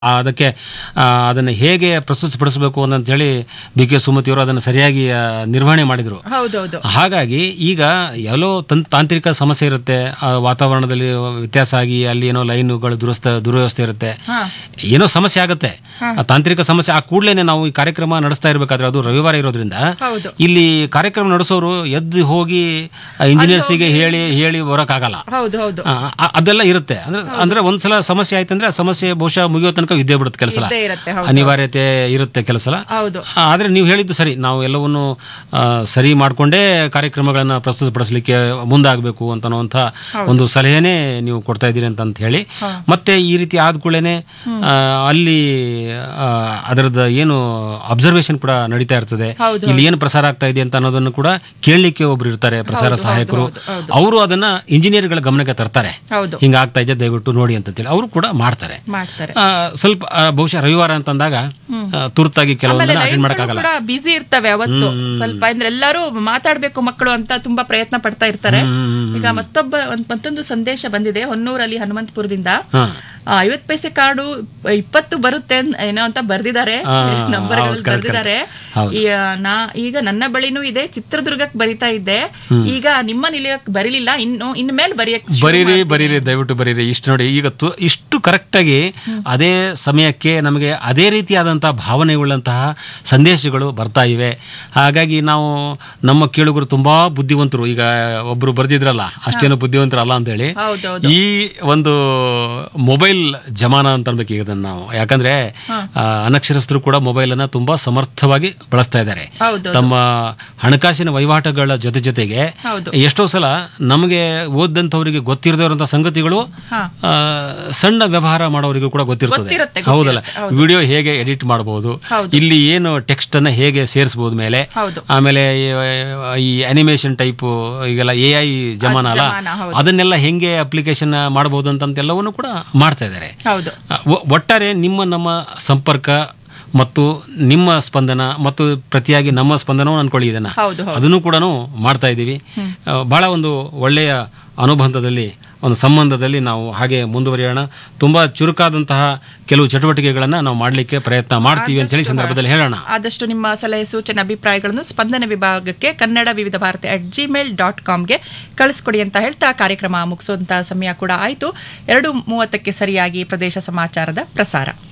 ಆ, ಅದಕ್ಕೆ ಆ, ಅದನ್ನು ಹೇಗೆ ಪ್ರಸ್ತುತಪಡಿಸಬೇಕು ಅಂತ ಹೇಳಿ ಬಿ ಕೆ ಸುಮತಿಯವರು ಅದನ್ನು ಸರಿಯಾಗಿ ಆ, ನಿರ್ವಹಣೆ ಮಾಡಿದರು ಹೌದೌದು ಹಾಗಾಗಿ ಈಗ ಎಲ್ಲೋ ತನ್ ತಾಂತ್ರಿಕ ಸಮಸ್ಯೆ ಇರುತ್ತೆ ಆ ವಾತಾವರಣದಲ್ಲಿ ವ್ಯತ್ಯಾಸ ಆಗಿ ಅಲ್ಲಿ ಏನೋ ಲೈನುಗಳು ದುರಸ್ತ ದುರ್ವ್ಯವಸ್ಥೆ ಇರುತ್ತೆ ಹಾ. ಏನೋ ಸಮಸ್ಯೆ ಆಗುತ್ತೆ ಆ ತಾಂತ್ರಿಕ ಸಮಸ್ಯೆ ಆ ಕೂಡಲೇ ನಾವು ಈ ಕಾರ್ಯಕ್ರಮ ನಡೆಸ್ತಾ ಇರಬೇಕಾದ್ರೆ ಅದು ರವಿವಾರ ಇರೋದ್ರಿಂದ ಹೌದು ಇಲ್ಲಿ ಕಾರ್ಯಕ್ರಮ ನಡೆಸೋರು ಎದ್ದು ಹೋಗಿ ಇಂಜಿನಿಯರ್ಸಿಗೆ ಹೇಳಿ ಹೇಳಿ ಬರೋಕ್ಕಾಗಲ್ಲ ಹೌದು ಹೌದು ಆ, ಆ- ಅದೆಲ್ಲ ಇರುತ್ತೆ ಅಂದ್ರೆ ಅಂದ್ರೆ ಒಂದ್ಸಲ ಸಮಸ್ಯೆ ಆಯ್ತಂದ್ರೆ ಆ ಸಮಸ್ಯೆ ಬಹುಶಃ ಮುಗಿಯೋ ತನಕ ಇದ್ದೇ ಬಿಡುತ್ತೆ ಕೆಲಸ ಇದ್ದೇ ಇರುತ್ತೆ ಹೌದು ಅನಿವಾರ್ಯತೆ ಇರುತ್ತೆ ಕೆಲಸ ಹೌದು ಆದ್ರೆ ನೀವು ಹೇಳಿದ್ದು ಸರಿ ನಾವು ಎಲ್ಲವನ್ನು ಆ, ಸರಿ ಮಾಡಿಕೊಂಡೇ ಕಾರ್ಯಕ್ರಮಗಳನ್ನ ಪ್ರಸ್ತುತಪಡಿಸಲಿಕ್ಕೆ ಮುಂದಾಗಬೇಕು ಅಂತನ್ನುವಂಥ ಒಂದು ಸಲಹೆನೇ ನೀವು ಕೊಡ್ತಾ ಇದ್ದೀರಿ ಅಂತ ಅಂತ ಹೇಳಿ ಮತ್ತೆ ಈ ರೀತಿ ಆದ ಕೂಡಲೇ ಅಲ್ಲಿ ಆ, ಅದರದ್ದು ಏನು ಅಬ್ಸರ್ವೇಷನ್ ಕೂಡ ನಡೀತಾ ಇರ್ತದೆ ಹೌದು, ಇಲ್ಲಿ ಏನು ಪ್ರಸಾರ ಆಗ್ತಾ ಇದೆ ಅಂತ ಅನ್ನೋದನ್ನು ಕೂಡ ಕೇಳಲಿಕ್ಕೆ ಒಬ್ರು ಇರ್ತಾರೆ ಪ್ರಸಾರ ಸಹಾಯಕರು ಅವರು ಅದನ್ನ ಇಂಜಿನಿಯರ್ಗಳ ಗಮನಕ್ಕೆ ತರ್ತಾರೆ ಹೌದು ಹಿಂಗ ಆಗ್ತಾ ಇದೆ ದಯವಿಟ್ಟು ನೋಡಿ ಅಂತೇಳಿ ಅವರು ಕೂಡ ಮಾಡ್ತಾರೆ ಮಾಡ್ತಾರೆ ಆ, ಸ್ವಲ್ಪ ಆ, ಬಹುಶಃ ರವಿವಾರ ಅಂತಂದಾಗ ಆ, ತುರ್ತಾಗಿ ಕೆಲವೊಂದನ್ನ ಅಟೆಂಡ್ ಮಾಡಕ್ಕಾಗಲ್ಲ ಕೂಡ ಬಿಸಿ ಇರ್ತವೆ ಅವತ್ತು ಸ್ವಲ್ಪ ಅಂದ್ರೆ ಎಲ್ಲರೂ ಮಾತಾಡ್ಬೇಕು ಮಕ್ಕಳು ಅಂತ ತುಂಬಾ ಪ್ರಯತ್ನ ಪಡ್ತಾ ಇರ್ತಾರೆ ಈಗ ಮತ್ತೊಬ್ಬ ಒಂದ್ ಮತ್ತೊಂದು ಸಂದೇಶ ಬಂದಿದೆ ಹೊನ್ನೂರಲ್ಲಿ ಹನುಮಂತಪುರದಿಂದ ಹಾ ಆ, ಐವತ್ ಪೈಸೆ ಕಾರ್ಡು ಇಪ್ಪತ್ತು ಬರುತ್ತೆ ಅನ್- ಏನೋ ಅಂತ ಬರ್ದಿದ್ದಾರೆ ಆ, ನಂಬರ್ ಹೌದು, correct, ಬರ್ದಿದ್ದಾರೆ ಹೌದು. ಈ, ಆ, ನಾ ಈಗ ನನ್ನ ಬಳಿನೂ ಇದೆ ಚಿತ್ರದುರ್ಗಕ್ಕೆ ಬರಿತಾ ಇದ್ದೆ ಈಗ ನಿಮ್ಮ ನಿಲಯಕ್ಕೆ ಬರೀಲಿಲ್ಲ ಇನ್ನು ಇನ್ ಮೇಲೆ ಬರೆಯಕ್ ಶುರು ಬರೀರಿ ಬರೀರಿ ದಯವಿಟ್ಟು ಬರೀರಿ ಇಷ್ಟು ನೋಡಿ ಈಗ ತು- ಇಷ್ಟು ಕರೆಕ್ಟಾಗಿ ಅದೇ ಸಮಯಕ್ಕೆ ನಮಗೆ ಅದೇ ರೀತಿಯಾದಂತಹ ಭಾವನೆಯುಳ್ಳಂತಹ ಸಂದೇಶಗಳು ಬರ್ತಾ ಇವೆ ಹಾಗಾಗಿ ನಾವು ನಮ್ಮ ಕೇಳುಗರು ತುಂಬಾ ಬುದ್ಧಿವಂತರು ಈಗ ಒಬ್ರು ಬರ್ದಿದ್ರಲ್ಲ ಅಷ್ಟೇನು ಬುದ್ಧಿವಂತರಲ್ಲ ಅಂತೇಳಿ ಹೌದೌದು ಈ ಒಂದು ಮೊಬೈಲ್ ಜಮಾನ ಅಂತ ಅನ್ಬೇಕು ಈಗ ಇದನ್ನ ನಾವು ಯಾಕಂದ್ರೆ ಆ, ಅನಕ್ಷರಸ್ಥರು ಕೂಡ ಮೊಬೈಲ್ ಅನ್ನ ತುಂಬಾ ಸಮರ್ಥವಾಗಿ ಬಳಸ್ತಾ ಇದ್ದಾರೆ ಹೌದು ತಮ್ಮ ಹಣಕಾಸಿನ ವಹಿವಾಟುಗಳ ಜೊತೆ ಜೊತೆಗೆ ಹೌದು ಎಷ್ಟೋ ಸಲ ನಮಗೆ ಓದಂಥವರಿಗೆ ಗೊತ್ತಿರದಿರುವಂತಹ ಸಂಗತಿಗಳು ಹಾ. ಆ, ಸಣ್ಣ ವ್ಯವಹಾರ ಮಾಡೋರಿಗೂ ಕೂಡ ಗೊತ್ತಿರ್ತದೆ ಗೊತ್ತಿರುತ್ತೆ, ಹೌದಲ್ಲ ವಿಡಿಯೋ ಹೇಗೆ ಎಡಿಟ್ ಮಾಡಬಹುದು ಹೌದು. ಇಲ್ಲಿ ಏನು ಟೆಕ್ಸ್ಟ್ ಅನ್ನ ಹೇಗೆ ಸೇರಿಸಬಹುದು ಮೇಲೆ ಹೌದು ಆಮೇಲೆ ಈ- ಈ ಅನಿಮೇಷನ್ ಟೈಪ್ ಈಗೆಲ್ಲ ಎ ಐ ಜಮಾನ ಅಲ್ಲ ಜಮಾನ, ಹೌದು. ಅದನ್ನೆಲ್ಲ ಹೆಂಗೆ ಅಪ್ಲಿಕೇಶನ್ ಮಾಡಬಹುದು ಅಂತಂತೆಲ್ಲವನ್ನು ಕೂಡ ಮಾಡ್ತಾ ಇದ್ದಾರೆ ಹೌದು ಆ, ಒ- ಒಟ್ಟಾರೆ ನಿಮ್ಮ ನಮ್ಮ ಸಂಪರ್ಕ ಮತ್ತು ನಿಮ್ಮ ಸ್ಪಂದನ ಮತ್ತು ಪ್ರತಿಯಾಗಿ ನಮ್ಮ ಸ್ಪಂದನವನ್ನು ಅನ್ಕೊಳ್ಳಿ ಇದನ್ನ ಹೌದು ಹೌದು ಅದನ್ನು ಕೂಡ ಮಾಡ್ತಾ ಇದ್ದೀವಿ ಆ, ಬಹಳ ಒಂದು ಒಳ್ಳೆಯ ಅನುಬಂಧದಲ್ಲಿ ಒಂದು ಸಂಬಂಧದಲ್ಲಿ ನಾವು ಹಾಗೆ ಮುಂದುವರಿಯೋಣ ತುಂಬಾ ಚುರುಕಾದಂತಹ ಕೆಲವು ಚಟುವಟಿಕೆಗಳನ್ನ ನಾವು ಮಾಡಲಿಕ್ಕೆ ಪ್ರಯತ್ನ ಮಾಡ್ತೀವಿ ಅಂತ ಹೇಳಿ ಸಂದರ್ಭದಲ್ಲಿ ಹೇಳೋಣ ಆದಷ್ಟು ನಿಮ್ಮ ಸಲಹೆ ಸೂಚನೆ ಅಭಿಪ್ರಾಯಗಳನ್ನು ಸ್ಪಂದನ ವಿಭಾಗಕ್ಕೆ Kannada Vividh Bharati at Gmail dot ಕಾಮ್ಗೆ ಕಳಿಸ್ಕೊಡಿ ಅಂತ ಹೇಳ್ತಾ ಕಾರ್ಯಕ್ರಮ ಮುಗಿಸುವಂತಹ ಸಮಯ ಕೂಡ ಆಯಿತು ಎರಡು ಮೂವತ್ತಕ್ಕೆ ಸರಿಯಾಗಿ ಪ್ರದೇಶ ಸಮಾಚಾರದ ಪ್ರಸಾರ